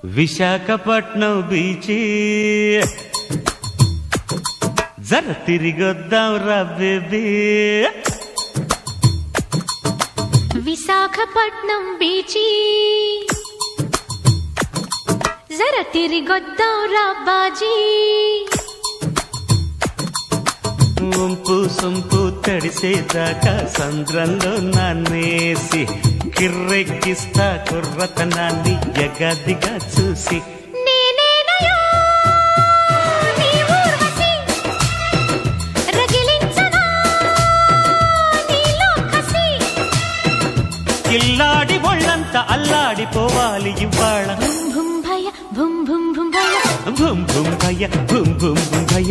విశాఖపట్నం బీచి జర తిరిగొద్దాం రా బేబీ విశాఖపట్నం బీచి జర తిరిగొద్దాం రాబాజీ ఉంపు సొంపు తడిసేదాకా సంద్రంలో నాన్నేసి కిర్రెక్కిస్తా కుర్రతనాన్ని ఎగదిగా చూసి నేనేనయో నీ ఊర్వశి రగిలించనా నీలో కసి కిల్లాడి ఒళ్ళంతా అల్లాడిపోవాలి ఇవాళ భుం భుం భయ భుం భుం భుం భయ భూమ్ భూమ్ భయ్య భూమ్ భూమ్ భూమ్ భయ్య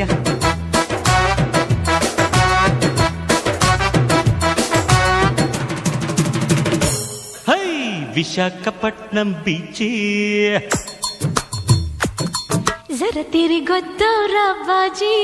హై విశాఖపట్నం బీచ్ జర తిరిగొద్దాం రాబాజీ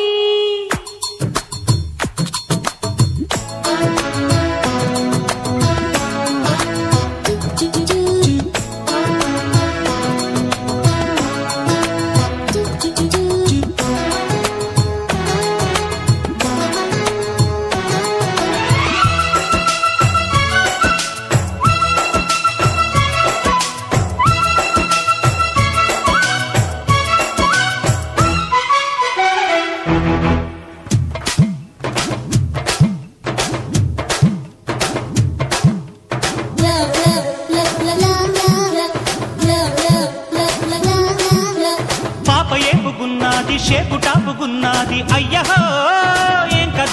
పాప ఏపుగున్నది షేపు టాపుగున్నది అయ్యహో ఏం కథ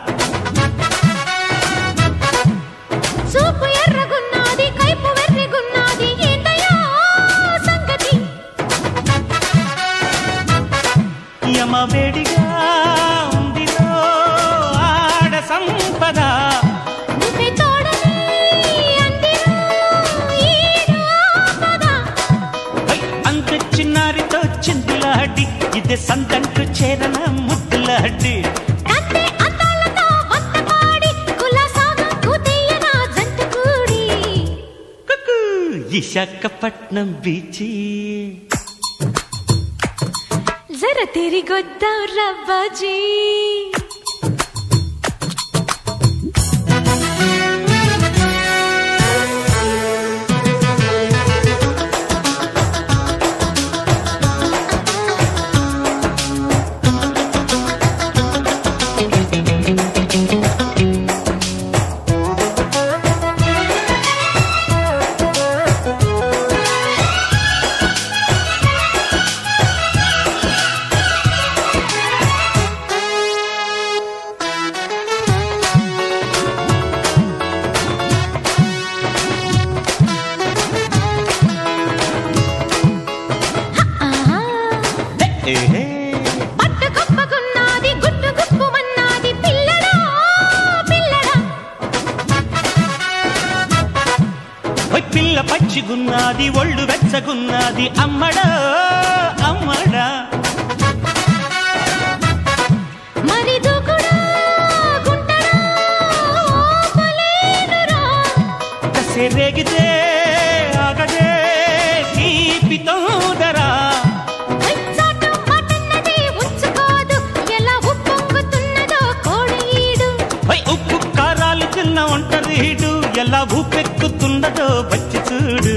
చూపు ఎర్రగున్నది కైపు వెర్రిగున్నది ఏందయ్యో సంగతి యమ వేడిగా ఉందిలో ఆడ సంపద నువ్వే తోడని అందిరా ఈడు ఆపద హై, అంత చిన్నారితో చిందులాడి ఇదే సంతంటు చేరన ముద్దులాడి కత్తి అందాలతో వంత పాడి కులాసాగా కూతేయన జంట కూడి కుకు, విశాఖపట్నం బీచి జర తిరిగొద్దాం రవ్వాజీ ఆహా హే, హే. పట్టు గొప్పగున్నది గుట్టు గుప్పుమన్నది పిల్లడా పిల్లడా హై, పిల్ల పచ్చిగున్నది ఒళ్ళు వెచ్చగున్నది అమ్మడా అమ్మడా మరి దూకుడా గుంటడా ఓపలేనురా కసే రేగితే ఆగదే తీపి తోదరా వెచ్చాట మాటన్నది ఉంచుకోదు ఎలా ఉప్పొంగుతున్నదో కోడీడు హై, ఉప్పు కారాలు తిన్న ఒంటరీడు ఎలా ఊపెక్కుతున్నదో వచ్చి చూడు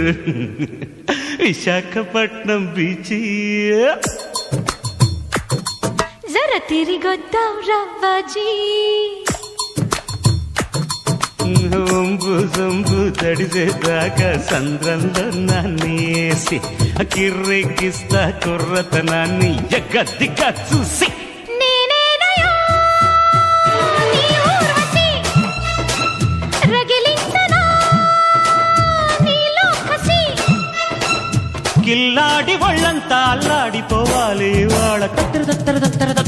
విశాఖపట్నం బీచి జర తిరిగొద్దాం రవ్వాజీ ఒంపు సొంపు తడిసేదాకా సంద్రంలో నాన్నేసి కిర్రెక్కిస్తా కుర్రతనాన్ని ఎగద్దిగా చూసి నేనేనయో నీ ఊర్వశి రగిలించనా నీలో కసి కిల్లాడి ఒళ్ళంతా అల్లాడిపోవాలి వాళ్ళ కత్తెర దత్తర దత్తర